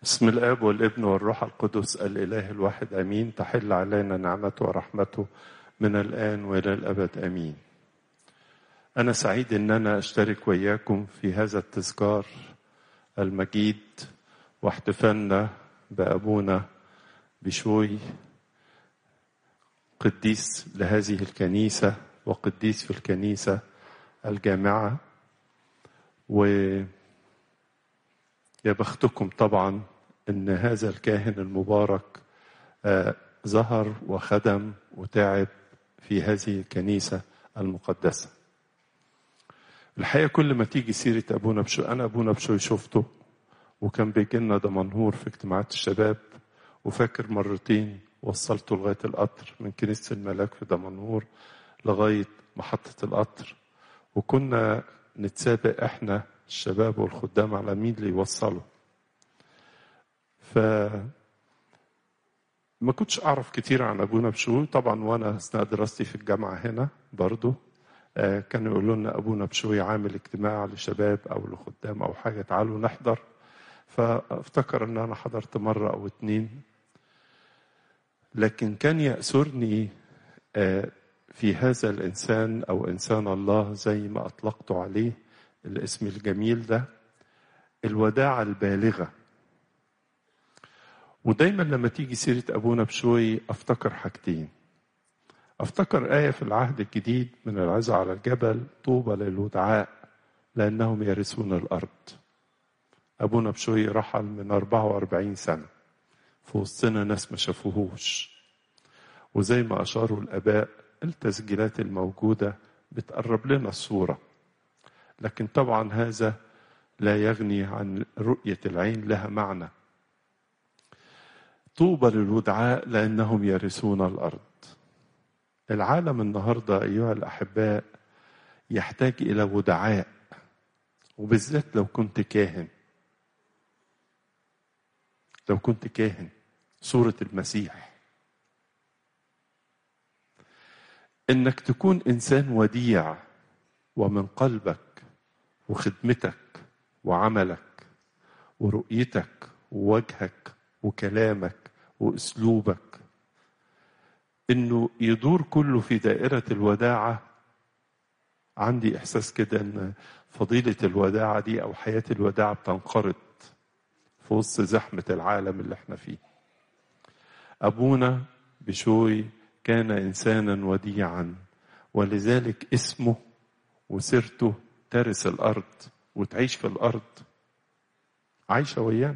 بسم الاب والابن والروح القدس الاله الواحد امين تحل علينا نعمته ورحمته من الان والى الابد امين انا سعيد ان انا اشترك وياكم في هذا التذكار المجيد واحتفالنا بابونا بشوي قديس لهذه الكنيسه وقديس في الكنيسه الجامعه و يا بختكم طبعا ان هذا الكاهن المبارك آه ظهر وخدم وتعب في هذه الكنيسه المقدسه. الحقيقه كل ما تيجي سيره ابونا بشوي انا ابونا بشوي شفته وكان بيجي لنا دمنهور في اجتماعات الشباب وفاكر مرتين وصلته لغايه القطر من كنيسه الملاك في دمنهور لغايه محطه القطر وكنا نتسابق احنا الشباب والخدام على مين اللي يوصلوا ف ما كنتش اعرف كتير عن ابونا بشوي طبعا وانا اثناء دراستي في الجامعه هنا برضو آه كانوا يقولوا لنا ابونا بشوي عامل اجتماع لشباب او لخدام او حاجه تعالوا نحضر فافتكر ان انا حضرت مره او اتنين لكن كان يأسرني آه في هذا الانسان او انسان الله زي ما اطلقت عليه الاسم الجميل ده الوداعة البالغة ودايما لما تيجي سيرة أبونا بشوي أفتكر حاجتين أفتكر آية في العهد الجديد من العزة على الجبل طوبى للودعاء لأنهم يرثون الأرض أبونا بشوي رحل من 44 سنة في وسطنا ناس ما شافوهوش وزي ما أشاروا الآباء التسجيلات الموجودة بتقرب لنا الصورة لكن طبعا هذا لا يغني عن رؤية العين لها معنى طوبى للودعاء لأنهم يرثون الأرض العالم النهاردة أيها الأحباء يحتاج إلى ودعاء وبالذات لو كنت كاهن لو كنت كاهن صورة المسيح انك تكون انسان وديع ومن قلبك وخدمتك وعملك ورؤيتك ووجهك وكلامك واسلوبك انه يدور كله في دائره الوداعه عندي احساس كده ان فضيله الوداعه دي او حياه الوداعه بتنقرض في وسط زحمه العالم اللي احنا فيه ابونا بشوي كان انسانا وديعا ولذلك اسمه وسيرته ترث الارض وتعيش في الارض عايشه ويانا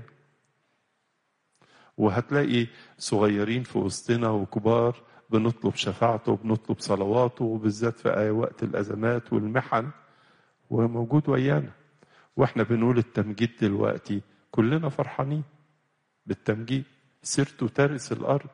وهتلاقي صغيرين في وسطنا وكبار بنطلب شفاعته وبنطلب صلواته وبالذات في وقت الازمات والمحن وموجود ويانا واحنا بنقول التمجيد دلوقتي كلنا فرحانين بالتمجيد سيرته ترث الارض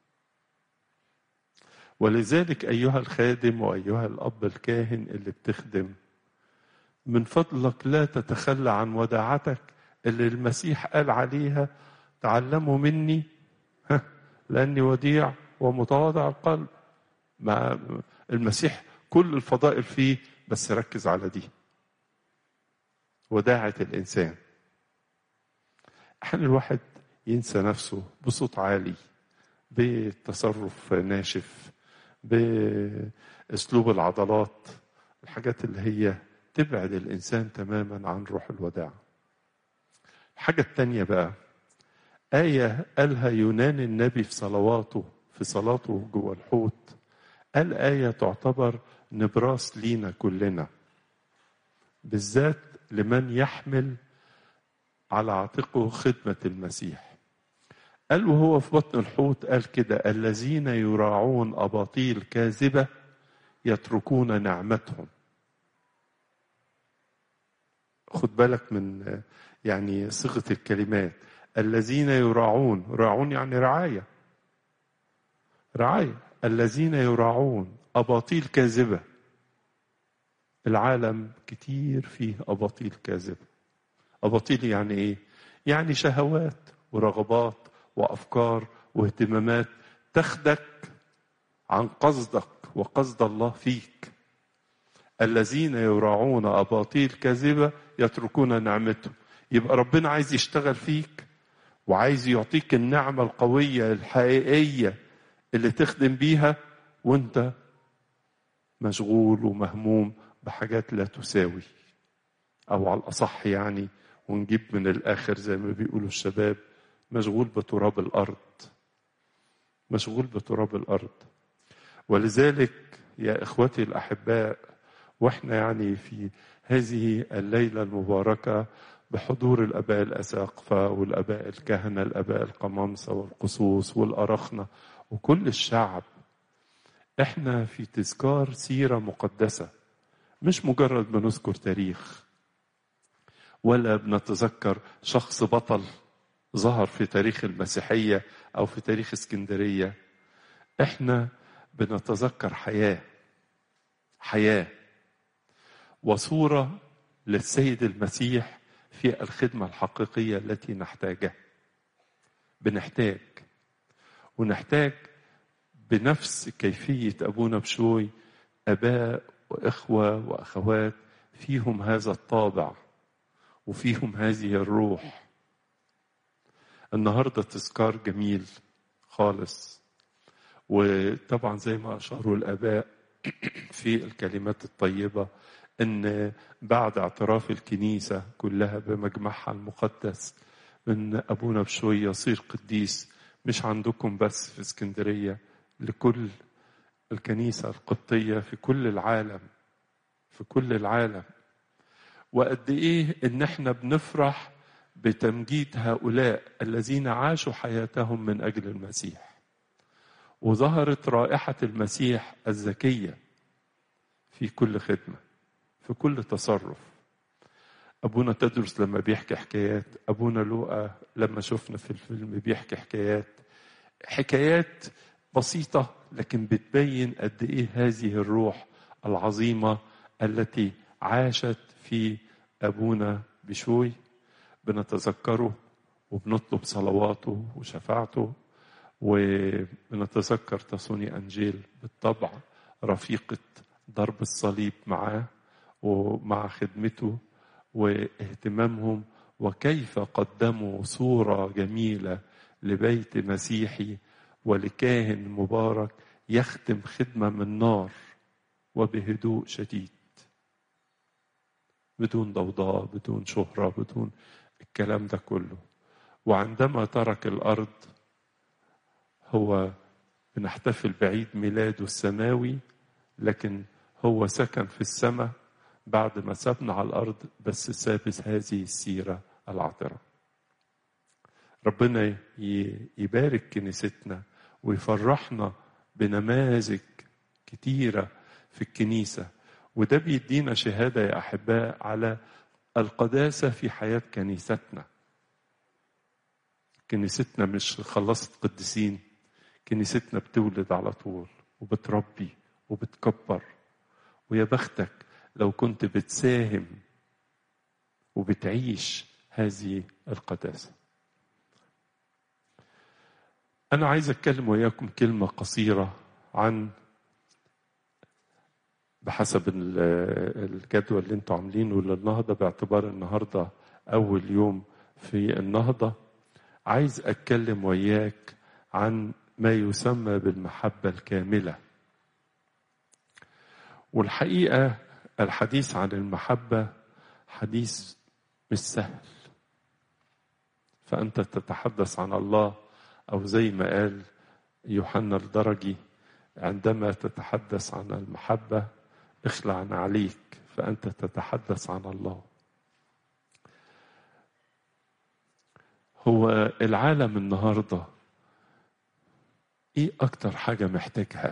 ولذلك ايها الخادم وايها الاب الكاهن اللي بتخدم من فضلك لا تتخلى عن وداعتك اللي المسيح قال عليها تعلموا مني لاني وديع ومتواضع القلب مع المسيح كل الفضائل فيه بس ركز على دي وداعة الإنسان أحيانا الواحد ينسى نفسه بصوت عالي بتصرف ناشف باسلوب العضلات الحاجات اللي هي تبعد الانسان تماما عن روح الوداع الحاجه الثانيه بقى ايه قالها يونان النبي في صلواته في صلاته جوه الحوت قال ايه تعتبر نبراس لينا كلنا بالذات لمن يحمل على عاتقه خدمه المسيح قال وهو في بطن الحوت قال كده الذين يراعون اباطيل كاذبه يتركون نعمتهم خد بالك من يعني صيغه الكلمات الذين يراعون يراعون يعني رعايه رعايه الذين يراعون اباطيل كاذبه العالم كتير فيه اباطيل كاذبه اباطيل يعني ايه يعني شهوات ورغبات وافكار واهتمامات تاخدك عن قصدك وقصد الله فيك الذين يراعون اباطيل كاذبه يتركون نعمته يبقى ربنا عايز يشتغل فيك وعايز يعطيك النعمة القوية الحقيقية اللي تخدم بيها وانت مشغول ومهموم بحاجات لا تساوي او على الاصح يعني ونجيب من الاخر زي ما بيقولوا الشباب مشغول بتراب الارض مشغول بتراب الارض ولذلك يا اخوتي الاحباء واحنا يعني في هذه الليله المباركه بحضور الاباء الاساقفه والاباء الكهنه الاباء القمامسه والقصوص والارخنه وكل الشعب احنا في تذكار سيره مقدسه مش مجرد بنذكر تاريخ ولا بنتذكر شخص بطل ظهر في تاريخ المسيحيه او في تاريخ اسكندريه احنا بنتذكر حياه حياه وصوره للسيد المسيح في الخدمه الحقيقيه التي نحتاجها بنحتاج ونحتاج بنفس كيفيه ابونا بشوي اباء واخوه واخوات فيهم هذا الطابع وفيهم هذه الروح النهارده تذكار جميل خالص وطبعا زي ما اشاروا الاباء في الكلمات الطيبه ان بعد اعتراف الكنيسه كلها بمجمعها المقدس ان ابونا بشوي يصير قديس مش عندكم بس في اسكندريه لكل الكنيسه القبطيه في كل العالم في كل العالم وقد ايه ان احنا بنفرح بتمجيد هؤلاء الذين عاشوا حياتهم من اجل المسيح وظهرت رائحه المسيح الذكيه في كل خدمه في كل تصرف ابونا تدرس لما بيحكي حكايات ابونا لوقا لما شفنا في الفيلم بيحكي حكايات حكايات بسيطه لكن بتبين قد ايه هذه الروح العظيمه التي عاشت في ابونا بشوي بنتذكره وبنطلب صلواته وشفاعته وبنتذكر تصوني انجيل بالطبع رفيقه ضرب الصليب معاه ومع خدمته واهتمامهم وكيف قدموا صوره جميله لبيت مسيحي ولكاهن مبارك يختم خدمه من نار وبهدوء شديد بدون ضوضاء بدون شهره بدون الكلام ده كله وعندما ترك الارض هو بنحتفل بعيد ميلاده السماوي لكن هو سكن في السماء بعد ما سابنا على الارض بس ساب هذه السيره العطره ربنا يبارك كنيستنا ويفرحنا بنماذج كتيره في الكنيسه وده بيدينا شهاده يا احباء على القداسه في حياه كنيستنا كنيستنا مش خلصت قديسين كنيستنا بتولد على طول وبتربي وبتكبر ويا بختك لو كنت بتساهم وبتعيش هذه القداسه انا عايز اتكلم وياكم كلمه قصيره عن بحسب الجدول اللي انتوا عاملينه للنهضه باعتبار النهارده اول يوم في النهضه عايز اتكلم وياك عن ما يسمى بالمحبه الكامله والحقيقه الحديث عن المحبه حديث مش سهل فانت تتحدث عن الله او زي ما قال يوحنا الدرجي عندما تتحدث عن المحبه اخلع عليك فانت تتحدث عن الله هو العالم النهارده ايه اكتر حاجه محتاجها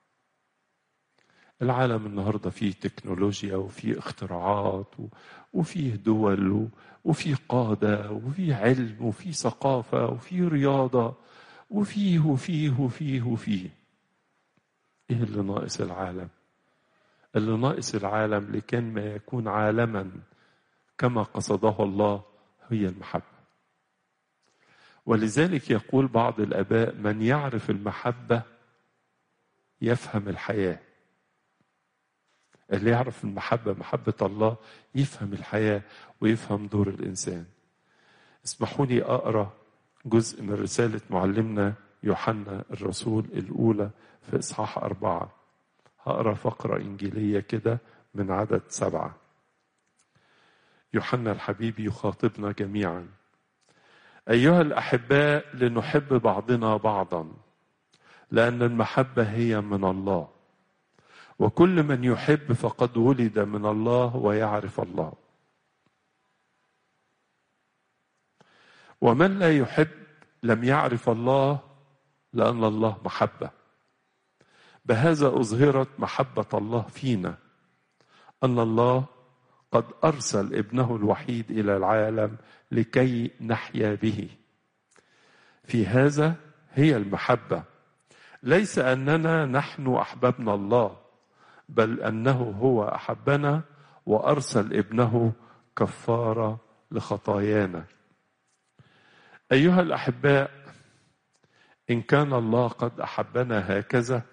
العالم النهارده فيه تكنولوجيا وفيه اختراعات وفيه دول وفيه قاده وفيه علم وفيه ثقافه وفيه رياضه وفيه وفيه وفيه وفيه ايه اللي ناقص العالم اللي ناقص العالم لكان ما يكون عالما كما قصده الله هي المحبه ولذلك يقول بعض الاباء من يعرف المحبه يفهم الحياه اللي يعرف المحبه محبه الله يفهم الحياه ويفهم دور الانسان اسمحوا لي اقرا جزء من رسالة معلمنا يوحنا الرسول الأولى في إصحاح أربعة هقرا فقرة إنجيلية كده من عدد سبعة يوحنا الحبيب يخاطبنا جميعا أيها الأحباء لنحب بعضنا بعضا لأن المحبة هي من الله وكل من يحب فقد ولد من الله ويعرف الله ومن لا يحب لم يعرف الله لأن الله محبة بهذا أظهرت محبة الله فينا أن الله قد أرسل ابنه الوحيد إلى العالم لكي نحيا به في هذا هي المحبة ليس أننا نحن أحببنا الله بل أنه هو أحبنا وأرسل ابنه كفارة لخطايانا أيها الأحباء إن كان الله قد أحبنا هكذا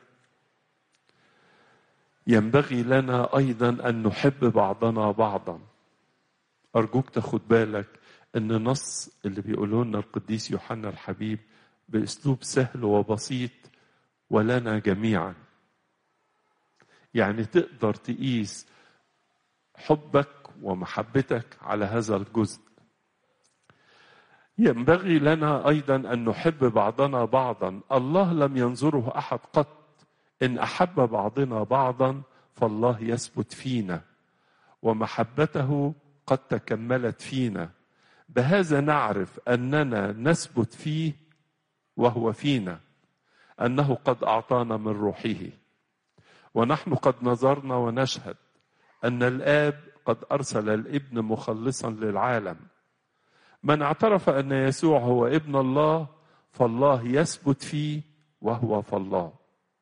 ينبغي لنا أيضا أن نحب بعضنا بعضا أرجوك تاخد بالك أن نص اللي بيقوله لنا القديس يوحنا الحبيب بأسلوب سهل وبسيط ولنا جميعا يعني تقدر تقيس حبك ومحبتك على هذا الجزء ينبغي لنا ايضا ان نحب بعضنا بعضا الله لم ينظره احد قط ان احب بعضنا بعضا فالله يثبت فينا ومحبته قد تكملت فينا بهذا نعرف اننا نثبت فيه وهو فينا انه قد اعطانا من روحه ونحن قد نظرنا ونشهد ان الاب قد ارسل الابن مخلصا للعالم من اعترف ان يسوع هو ابن الله فالله يثبت فيه وهو في الله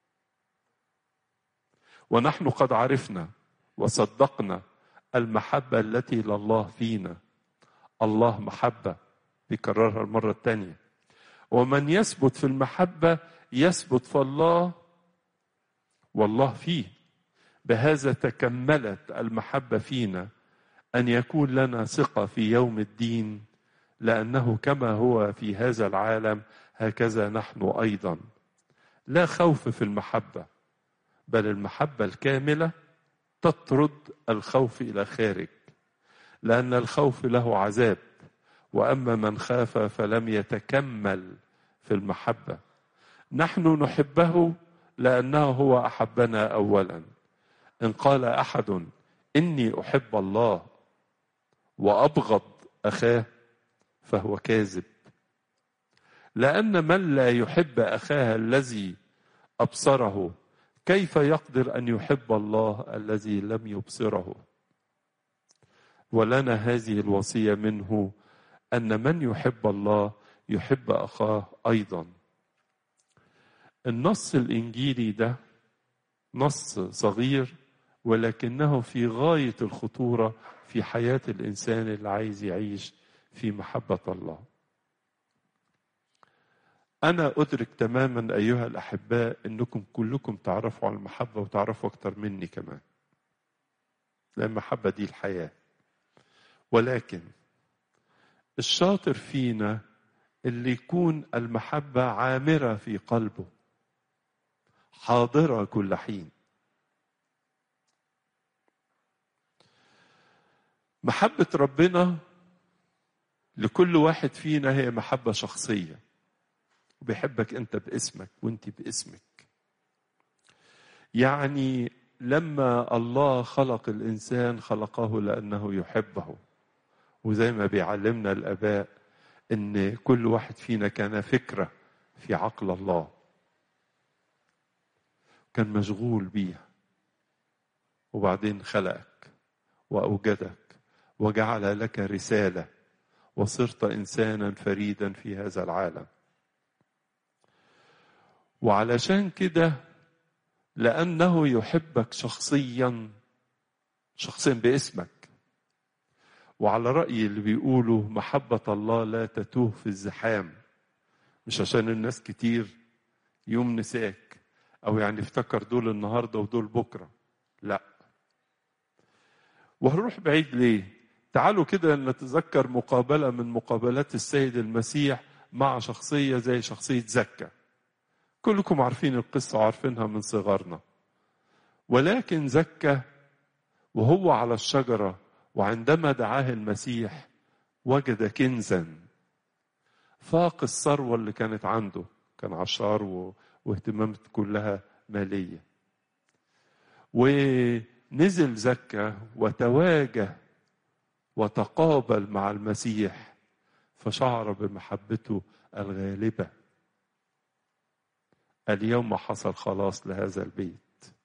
ونحن قد عرفنا وصدقنا المحبه التي لله فينا الله محبه بيكررها المره الثانيه ومن يثبت في المحبه يثبت في الله والله فيه بهذا تكملت المحبه فينا ان يكون لنا ثقه في يوم الدين لانه كما هو في هذا العالم هكذا نحن ايضا لا خوف في المحبه بل المحبه الكامله تطرد الخوف الى خارج لان الخوف له عذاب واما من خاف فلم يتكمل في المحبه نحن نحبه لانه هو احبنا اولا ان قال احد اني احب الله وابغض اخاه فهو كاذب لان من لا يحب اخاه الذي ابصره كيف يقدر ان يحب الله الذي لم يبصره ولنا هذه الوصيه منه ان من يحب الله يحب اخاه ايضا النص الانجيلي ده نص صغير ولكنه في غايه الخطوره في حياه الانسان اللي عايز يعيش في محبه الله انا ادرك تماما ايها الاحباء انكم كلكم تعرفوا عن المحبه وتعرفوا اكتر مني كمان لان المحبه دي الحياه ولكن الشاطر فينا اللي يكون المحبه عامره في قلبه حاضره كل حين محبه ربنا لكل واحد فينا هي محبه شخصيه وبيحبك انت باسمك وانت باسمك يعني لما الله خلق الانسان خلقه لانه يحبه وزي ما بيعلمنا الاباء ان كل واحد فينا كان فكره في عقل الله كان مشغول بيها وبعدين خلقك واوجدك وجعل لك رساله وصرت انسانا فريدا في هذا العالم وعلشان كده لانه يحبك شخصيا شخصيا باسمك وعلى راي اللي بيقولوا محبه الله لا تتوه في الزحام مش عشان الناس كتير يوم نساك او يعني افتكر دول النهارده ودول بكره لا وهنروح بعيد ليه تعالوا كده نتذكر مقابله من مقابلات السيد المسيح مع شخصية زي شخصية زكا كلكم عارفين القصة وعارفينها من صغرنا ولكن زكا وهو على الشجرة وعندما دعاه المسيح وجد كنزا فاق الثروة اللي كانت عنده كان عشار و... واهتمامات كلها مالية ونزل زكا وتواجه وتقابل مع المسيح فشعر بمحبته الغالبة اليوم حصل خلاص لهذا البيت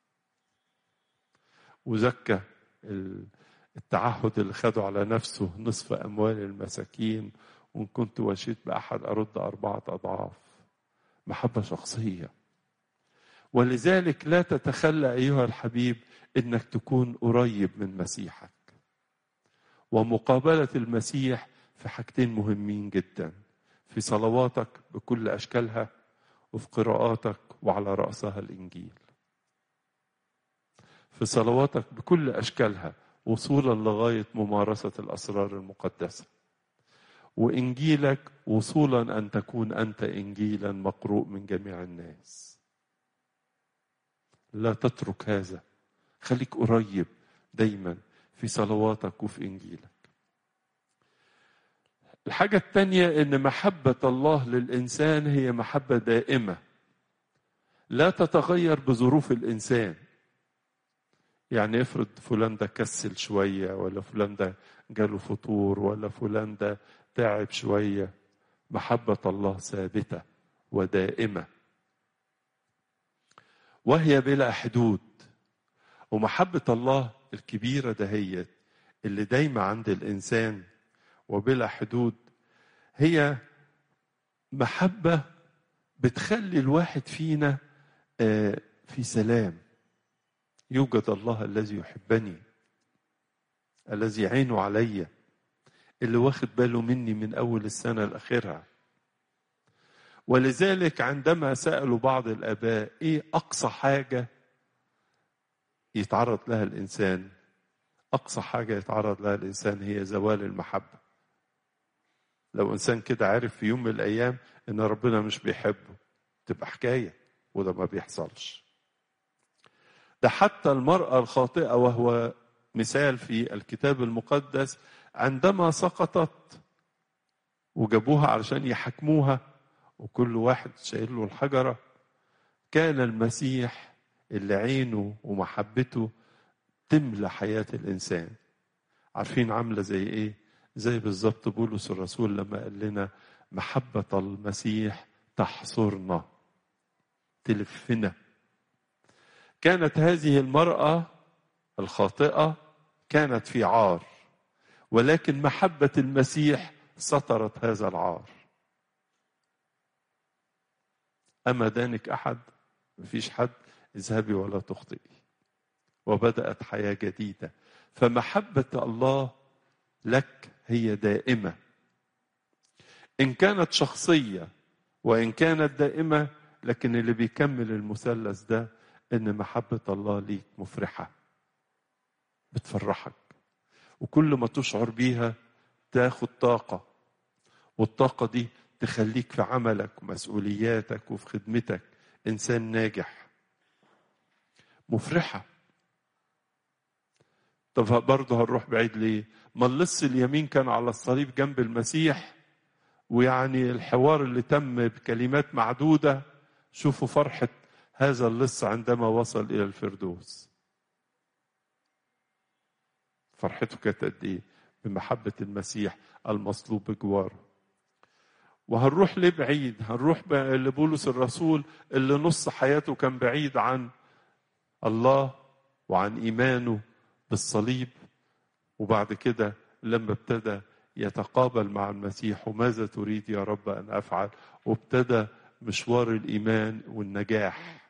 وزكى التعهد اللي خده على نفسه نصف أموال المساكين وإن كنت وشيت بأحد أرد أربعة أضعاف محبة شخصية ولذلك لا تتخلى أيها الحبيب إنك تكون قريب من مسيحك ومقابلة المسيح في حاجتين مهمين جدا في صلواتك بكل أشكالها وفي قراءاتك وعلى رأسها الإنجيل في صلواتك بكل أشكالها وصولا لغاية ممارسة الأسرار المقدسة وإنجيلك وصولا أن تكون أنت إنجيلا مقروء من جميع الناس لا تترك هذا خليك قريب دايما في صلواتك وفي إنجيلك الحاجة الثانية إن محبة الله للإنسان هي محبة دائمة لا تتغير بظروف الإنسان يعني افرض فلان ده كسل شوية ولا فلان ده جاله فطور ولا فلان ده تعب شوية محبة الله ثابتة ودائمة وهي بلا حدود ومحبة الله الكبيرة دهيت اللي دايما عند الإنسان وبلا حدود هي محبة بتخلي الواحد فينا في سلام يوجد الله الذي يحبني الذي عينه عليا اللي واخد باله مني من أول السنة لآخرها ولذلك عندما سألوا بعض الآباء إيه أقصى حاجة يتعرض لها الإنسان أقصى حاجة يتعرض لها الإنسان هي زوال المحبة لو إنسان كده عارف في يوم من الأيام إن ربنا مش بيحبه تبقى حكاية وده ما بيحصلش ده حتى المرأة الخاطئة وهو مثال في الكتاب المقدس عندما سقطت وجابوها علشان يحكموها وكل واحد شايل له الحجرة كان المسيح اللي عينه ومحبته تملى حياة الإنسان عارفين عاملة زي إيه زي بالظبط بولس الرسول لما قال لنا محبة المسيح تحصرنا تلفنا كانت هذه المرأة الخاطئة كانت في عار ولكن محبة المسيح سترت هذا العار أما دانك أحد مفيش حد اذهبي ولا تخطئي وبدأت حياة جديدة فمحبة الله لك هي دائمة إن كانت شخصية وإن كانت دائمة لكن اللي بيكمل المثلث ده إن محبة الله ليك مفرحة بتفرحك وكل ما تشعر بيها تاخد طاقة والطاقة دي تخليك في عملك ومسؤولياتك وفي خدمتك إنسان ناجح مفرحة طب برضه هنروح بعيد ليه؟ ما اللص اليمين كان على الصليب جنب المسيح ويعني الحوار اللي تم بكلمات معدودة شوفوا فرحة هذا اللص عندما وصل إلى الفردوس فرحته كانت قد إيه؟ بمحبة المسيح المصلوب بجواره وهنروح ليه بعيد هنروح لبولس الرسول اللي نص حياته كان بعيد عن الله وعن إيمانه بالصليب وبعد كده لما ابتدى يتقابل مع المسيح وماذا تريد يا رب أن أفعل وابتدى مشوار الإيمان والنجاح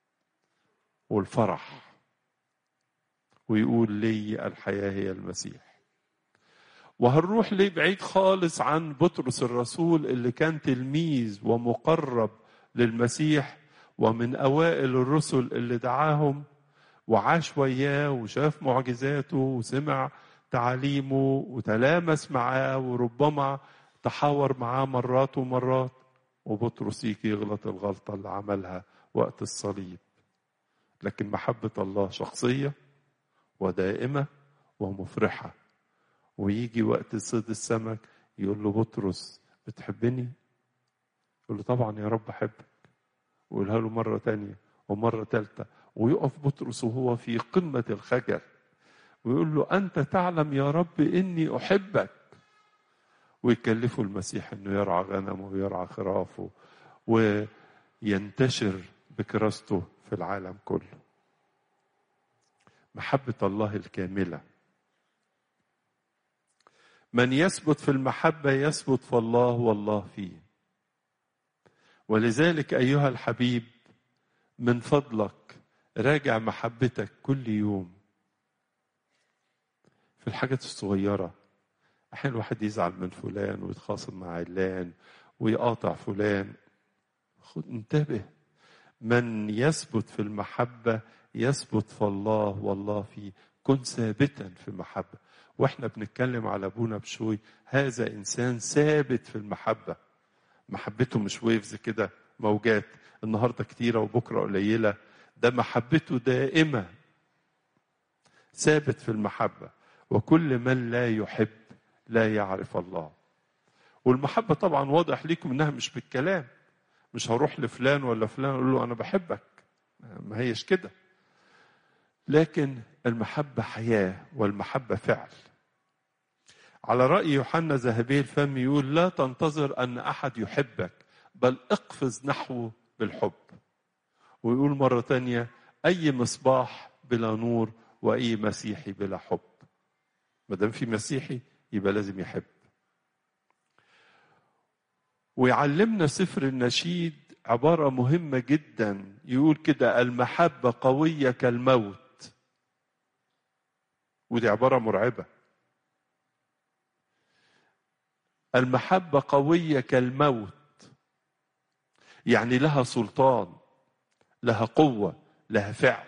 والفرح ويقول لي الحياة هي المسيح وهنروح ليه بعيد خالص عن بطرس الرسول اللي كان تلميذ ومقرب للمسيح ومن أوائل الرسل اللي دعاهم وعاش وياه وشاف معجزاته وسمع تعاليمه وتلامس معاه وربما تحاور معاه مرات ومرات وبطرس يجي يغلط الغلطة اللي عملها وقت الصليب لكن محبة الله شخصية ودائمة ومفرحة ويجي وقت صيد السمك يقول له بطرس بتحبني؟ يقول له طبعا يا رب أحبك ويقولها له مرة تانية ومرة تالتة ويقف بطرس وهو في قمة الخجل ويقول له أنت تعلم يا رب إني أحبك ويكلفه المسيح إنه يرعى غنمه ويرعى خرافه وينتشر بكراسته في العالم كله محبة الله الكاملة من يثبت في المحبة يثبت في الله والله فيه ولذلك أيها الحبيب من فضلك راجع محبتك كل يوم في الحاجات الصغيرة أحيانا الواحد يزعل من فلان ويتخاصم مع علان ويقاطع فلان خد انتبه من يثبت في المحبة يثبت في الله والله فيه كن ثابتا في المحبة واحنا بنتكلم على ابونا بشوي هذا انسان ثابت في المحبة محبته مش ويفز كده موجات النهاردة كتيرة وبكرة قليلة ده محبته دائمة ثابت في المحبة وكل من لا يحب لا يعرف الله والمحبة طبعا واضح ليكم انها مش بالكلام مش هروح لفلان ولا فلان اقول له انا بحبك ما هيش كده لكن المحبة حياة والمحبة فعل على رأي يوحنا ذهبي الفم يقول لا تنتظر أن أحد يحبك بل اقفز نحوه بالحب ويقول مرة تانية أي مصباح بلا نور وأي مسيحي بلا حب ما دام في مسيحي يبقى لازم يحب ويعلمنا سفر النشيد عبارة مهمة جدا يقول كده المحبة قوية كالموت ودي عبارة مرعبة المحبة قوية كالموت يعني لها سلطان لها قوة لها فعل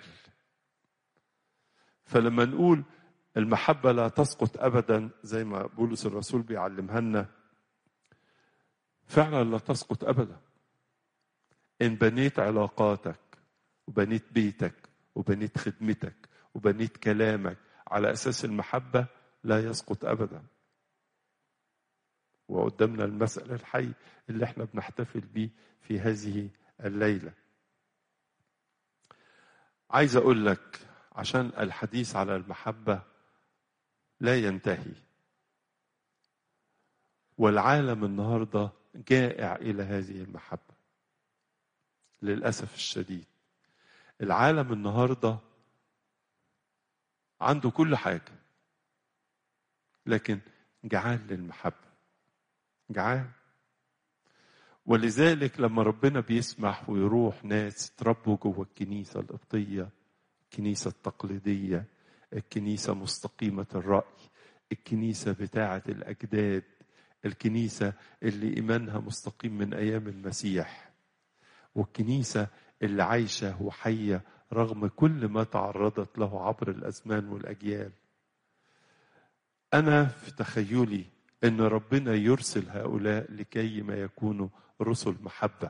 فلما نقول المحبة لا تسقط أبدا زي ما بولس الرسول بيعلمها لنا فعلا لا تسقط أبدا إن بنيت علاقاتك وبنيت بيتك وبنيت خدمتك وبنيت كلامك على أساس المحبة لا يسقط أبدا وقدامنا المسألة الحي اللي احنا بنحتفل بيه في هذه الليلة عايز أقول لك عشان الحديث على المحبة لا ينتهي والعالم النهارده جائع الى هذه المحبه للاسف الشديد العالم النهارده عنده كل حاجه لكن جعان للمحبه جعان ولذلك لما ربنا بيسمح ويروح ناس تربوا جوه الكنيسه القبطيه الكنيسه التقليديه الكنيسه مستقيمه الراي الكنيسه بتاعه الاجداد الكنيسة اللي إيمانها مستقيم من أيام المسيح والكنيسة اللي عايشة وحية رغم كل ما تعرضت له عبر الأزمان والأجيال أنا في تخيلي أن ربنا يرسل هؤلاء لكي ما يكونوا رسل محبة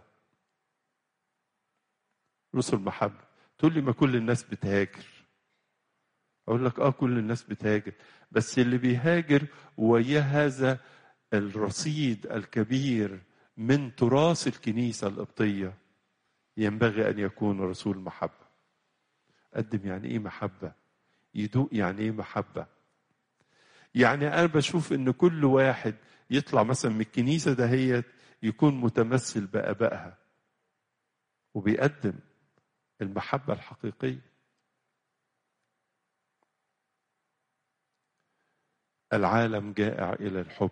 رسل محبة تقول لي ما كل الناس بتهاجر أقول لك آه كل الناس بتهاجر بس اللي بيهاجر وياه هذا الرصيد الكبير من تراث الكنيسة القبطية ينبغي أن يكون رسول محبة قدم يعني إيه محبة يدوق يعني إيه محبة يعني أنا بشوف إن كل واحد يطلع مثلا من الكنيسة دهيت يكون متمثل بآبائها وبيقدم المحبة الحقيقية العالم جائع إلى الحب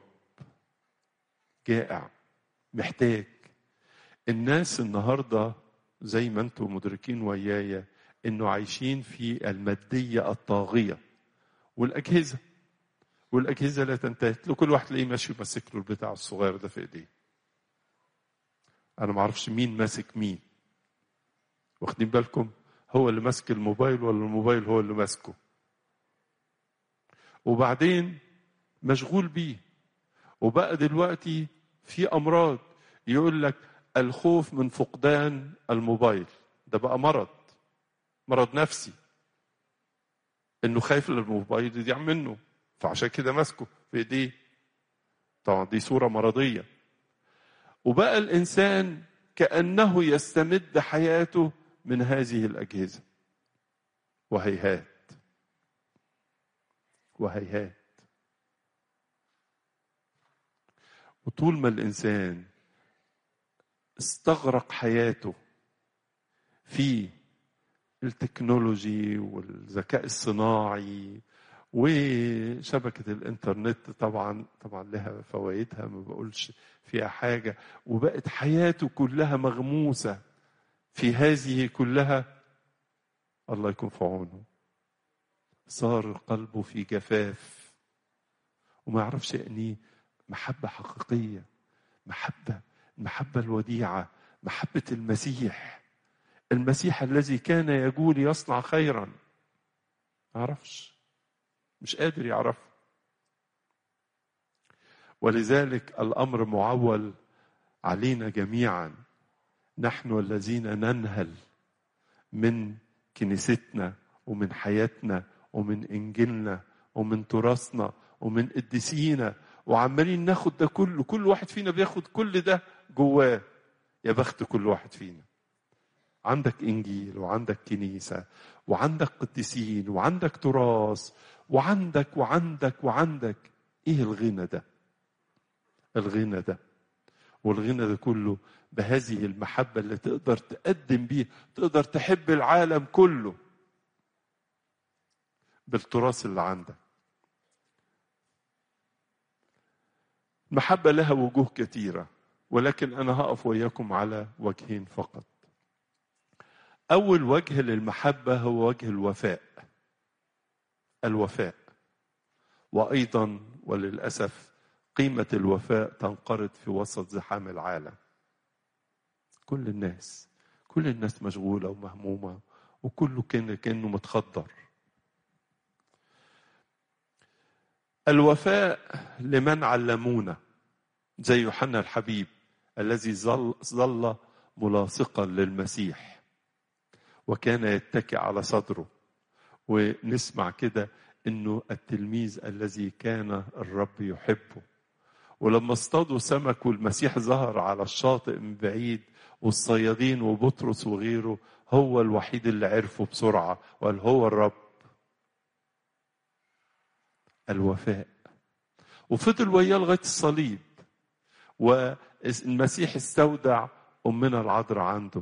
جائع محتاج الناس النهارده زي ما انتم مدركين ويايا انه عايشين في الماديه الطاغيه والاجهزه والاجهزه لا تنتهي له كل واحد تلاقيه ماشي ماسك له البتاع الصغير ده في ايديه انا ما اعرفش مين ماسك مين واخدين بالكم هو اللي ماسك الموبايل ولا الموبايل هو اللي ماسكه وبعدين مشغول بيه وبقى دلوقتي في امراض يقول لك الخوف من فقدان الموبايل ده بقى مرض مرض نفسي انه خايف للموبايل يضيع منه فعشان كده ماسكه في ايديه طبعا دي صوره مرضيه وبقى الانسان كانه يستمد حياته من هذه الاجهزه وهيهات وهيهات وطول ما الانسان استغرق حياته في التكنولوجي والذكاء الصناعي وشبكة الإنترنت طبعا طبعا لها فوائدها ما بقولش فيها حاجة وبقت حياته كلها مغموسة في هذه كلها الله يكون في عونه صار قلبه في جفاف وما يعرفش يعني محبة حقيقية محبة المحبة الوديعة محبة المسيح المسيح الذي كان يقول يصنع خيرا ما يعرفش مش قادر يعرف ولذلك الأمر معول علينا جميعا نحن الذين ننهل من كنيستنا ومن حياتنا ومن إنجيلنا ومن تراثنا ومن قديسينا وعمالين ناخد ده كله كل واحد فينا بياخد كل ده جواه يا بخت كل واحد فينا عندك انجيل وعندك كنيسه وعندك قديسين وعندك تراث وعندك وعندك وعندك ايه الغنى ده الغنى ده والغنى ده كله بهذه المحبه اللي تقدر تقدم بيه تقدر تحب العالم كله بالتراث اللي عندك المحبه لها وجوه كثيره ولكن انا هقف وياكم على وجهين فقط اول وجه للمحبه هو وجه الوفاء الوفاء وايضا وللاسف قيمه الوفاء تنقرض في وسط زحام العالم كل الناس كل الناس مشغوله ومهمومه وكله كان كانه متخدر الوفاء لمن علمونا زي يوحنا الحبيب الذي ظل ظل ملاصقا للمسيح وكان يتكئ على صدره ونسمع كده انه التلميذ الذي كان الرب يحبه ولما اصطادوا سمك والمسيح ظهر على الشاطئ من بعيد والصيادين وبطرس وغيره هو الوحيد اللي عرفه بسرعه وقال هو الرب الوفاء وفضل وياه لغايه الصليب والمسيح استودع امنا العذراء عنده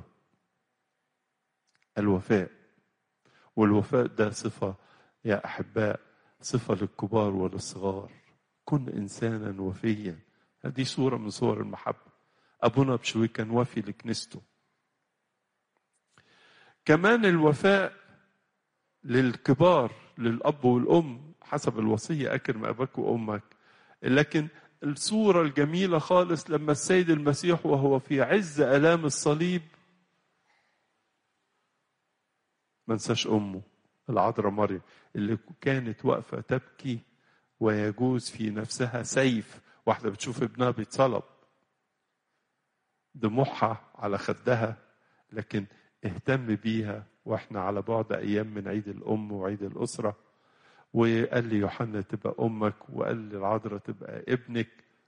الوفاء والوفاء ده صفه يا احباء صفه للكبار وللصغار كن انسانا وفيا هذه صوره من صور المحبه ابونا بشوي كان وفي لكنيسته كمان الوفاء للكبار للاب والام حسب الوصيه اكرم اباك وامك لكن الصورة الجميلة خالص لما السيد المسيح وهو في عز آلام الصليب ما انساش أمه العذراء مريم اللي كانت واقفة تبكي ويجوز في نفسها سيف واحدة بتشوف ابنها بيتصلب دموعها على خدها لكن اهتم بيها واحنا على بعد ايام من عيد الام وعيد الاسره وقال لي يوحنا تبقى امك وقال لي العذراء تبقى ابنك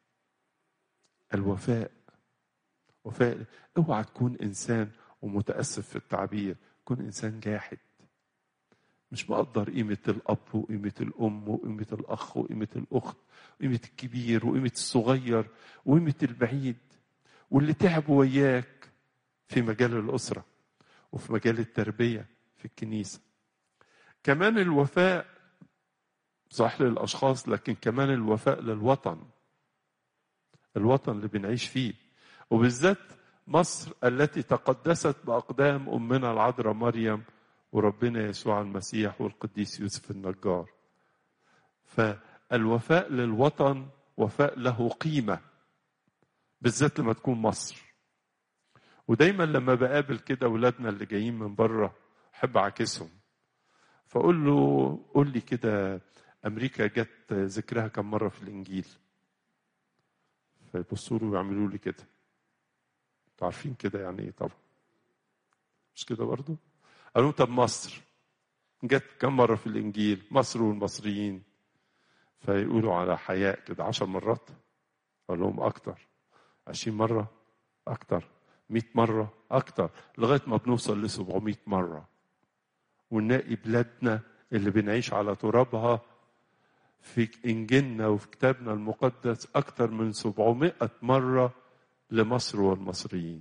الوفاء وفاء اوعى تكون انسان ومتاسف في التعبير كن انسان جاحد مش مقدر قيمة الأب وقيمة الأم وقيمة الأخ وقيمة الأخت وقيمة الكبير وقيمة الصغير وقيمة البعيد واللي تعبوا وياك في مجال الأسرة وفي مجال التربية في الكنيسة كمان الوفاء صح للأشخاص لكن كمان الوفاء للوطن الوطن اللي بنعيش فيه وبالذات مصر التي تقدست بأقدام أمنا العذراء مريم وربنا يسوع المسيح والقديس يوسف النجار فالوفاء للوطن وفاء له قيمة بالذات لما تكون مصر ودايما لما بقابل كده اولادنا اللي جايين من بره احب اعكسهم فاقول له قول لي كده امريكا جت ذكرها كم مره في الانجيل فيبصوا له ويعملوا لي كده انتوا عارفين كده يعني ايه طبعا مش كده برضو قالوا طب مصر جت كم مرة في الإنجيل مصر والمصريين فيقولوا على حياء كده عشر مرات أقول لهم أكتر عشرين مرة أكتر مئة مرة أكتر لغاية ما بنوصل لسبعمائة مرة ونلاقي بلادنا اللي بنعيش على ترابها في إنجيلنا وفي كتابنا المقدس أكتر من سبعمائة مرة لمصر والمصريين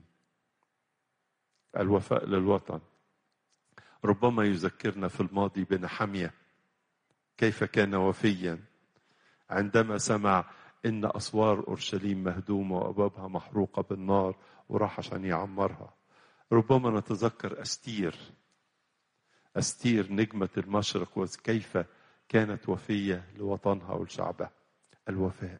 الوفاء للوطن ربما يذكرنا في الماضي بنحمية كيف كان وفيا عندما سمع ان اسوار اورشليم مهدومه وابوابها محروقه بالنار وراح عشان يعمرها ربما نتذكر استير استير نجمه المشرق وكيف كانت وفيه لوطنها ولشعبها الوفاء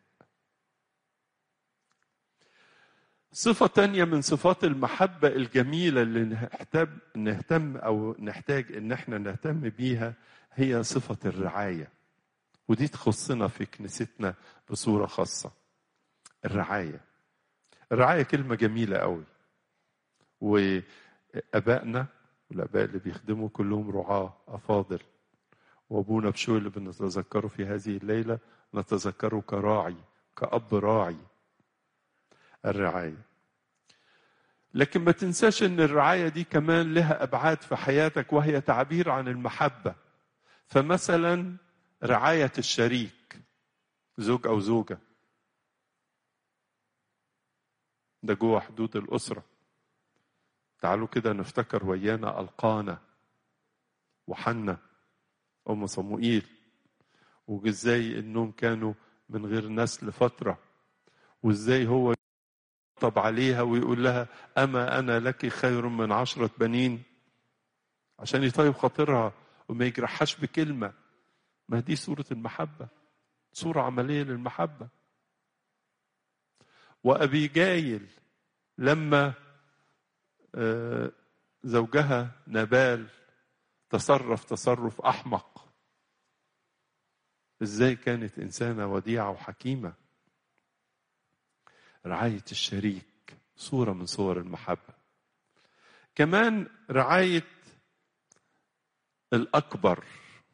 صفة تانية من صفات المحبة الجميلة اللي نهتم, نهتم أو نحتاج إن احنا نهتم بيها هي صفة الرعاية ودي تخصنا في كنيستنا بصورة خاصة الرعاية الرعاية كلمة جميلة قوي وأبائنا والآباء اللي بيخدموا كلهم رعاة أفاضل وأبونا بشوي اللي بنتذكره في هذه الليلة نتذكره كراعي كأب راعي الرعاية لكن ما تنساش ان الرعاية دي كمان لها ابعاد في حياتك وهي تعبير عن المحبة فمثلا رعاية الشريك زوج او زوجة ده جوه حدود الأسرة تعالوا كده نفتكر ويانا القانا وحنا أم صموئيل وازاي انهم كانوا من غير نسل فترة وازاي هو يطب عليها ويقول لها أما أنا لك خير من عشرة بنين عشان يطيب خاطرها وما يجرحهاش بكلمة ما دي صورة المحبة صورة عملية للمحبة وأبي جايل لما زوجها نبال تصرف تصرف أحمق ازاي كانت إنسانة وديعة وحكيمة رعاية الشريك صورة من صور المحبة كمان رعاية الأكبر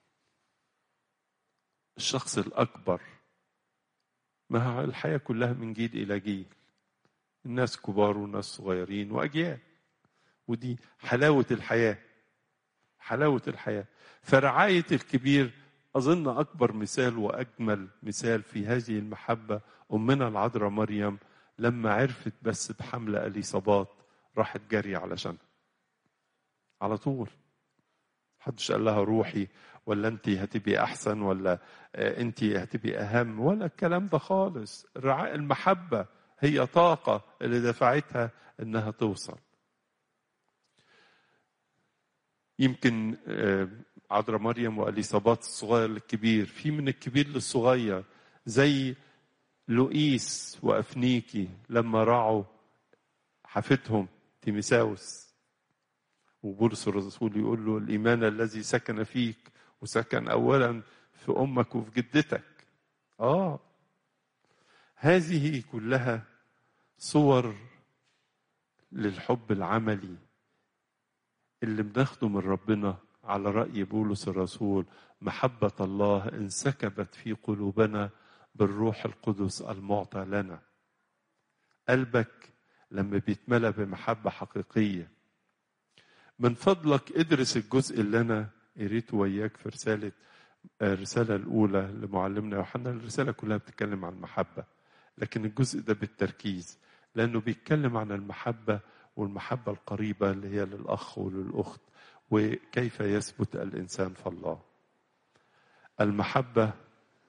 الشخص الأكبر ما الحياة كلها من جيل إلى جيل الناس كبار والناس صغيرين وأجيال ودي حلاوة الحياة حلاوة الحياة فرعاية الكبير أظن أكبر مثال وأجمل مثال في هذه المحبة أمنا العذراء مريم لما عرفت بس بحمل اليصابات راحت جري علشان على طول محدش قال لها روحي ولا انت هتبقي احسن ولا انت هتبقي اهم ولا الكلام ده خالص رعاء المحبه هي طاقه اللي دفعتها انها توصل يمكن عذراء مريم واليصابات الصغير للكبير في من الكبير للصغير زي لؤيس وأفنيكي لما راعوا حفتهم تيمساوس وبولس الرسول يقول له الإيمان الذي سكن فيك وسكن أولا في أمك وفي جدتك آه هذه كلها صور للحب العملي اللي بناخده من ربنا على رأي بولس الرسول محبة الله انسكبت في قلوبنا بالروح القدس المعطى لنا قلبك لما بيتملى بمحبة حقيقية من فضلك ادرس الجزء اللي أنا قريته وياك في رسالة الرسالة الأولى لمعلمنا يوحنا الرسالة كلها بتتكلم عن المحبة لكن الجزء ده بالتركيز لأنه بيتكلم عن المحبة والمحبة القريبة اللي هي للأخ وللأخت وكيف يثبت الإنسان في الله المحبة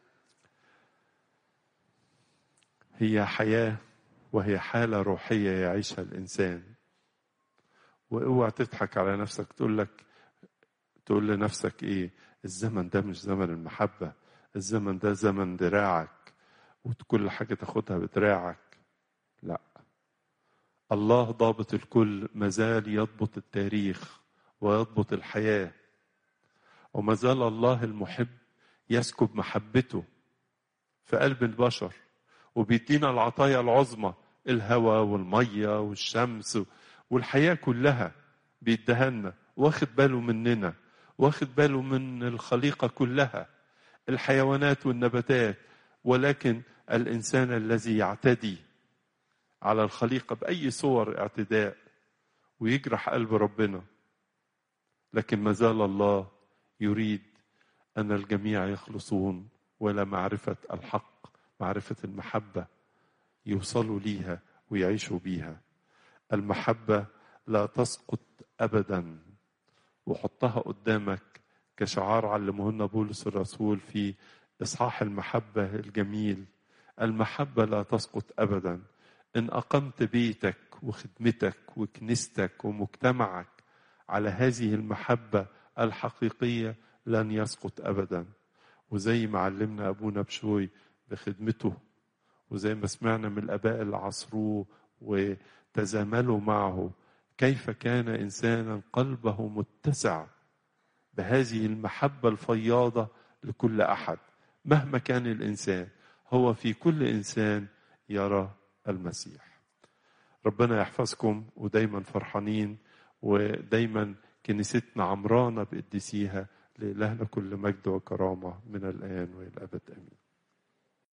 هي حياة وهي حالة روحية يعيشها الإنسان واوعى تضحك على نفسك تقول لك تقول لنفسك ايه الزمن ده مش زمن المحبة الزمن ده زمن دراعك وكل حاجة تاخدها بدراعك لا الله ضابط الكل مازال يضبط التاريخ ويضبط الحياة وما زال الله المحب يسكب محبته في قلب البشر وبيدينا العطايا العظمى الهواء والمية والشمس والحياة كلها بيديها لنا واخد باله مننا واخد باله من الخليقة كلها الحيوانات والنباتات ولكن الإنسان الذي يعتدي على الخليقة بأي صور اعتداء ويجرح قلب ربنا لكن ما زال الله يريد أن الجميع يخلصون ولا معرفة الحق معرفة المحبة يوصلوا ليها ويعيشوا بيها المحبة لا تسقط أبدا وحطها قدامك كشعار علمه لنا بولس الرسول في إصحاح المحبة الجميل المحبة لا تسقط أبدا إن أقمت بيتك وخدمتك وكنيستك ومجتمعك على هذه المحبة الحقيقية لن يسقط أبدا وزي ما علمنا أبونا بشوي بخدمته وزي ما سمعنا من الآباء اللي عصروه وتزاملوا معه كيف كان إنسانا قلبه متسع بهذه المحبة الفياضة لكل أحد مهما كان الإنسان هو في كل إنسان يرى المسيح ربنا يحفظكم ودايما فرحانين ودايما كنيستنا عمرانة بقديسيها لإلهنا كل مجد وكرامة من الآن وإلى الأبد آمين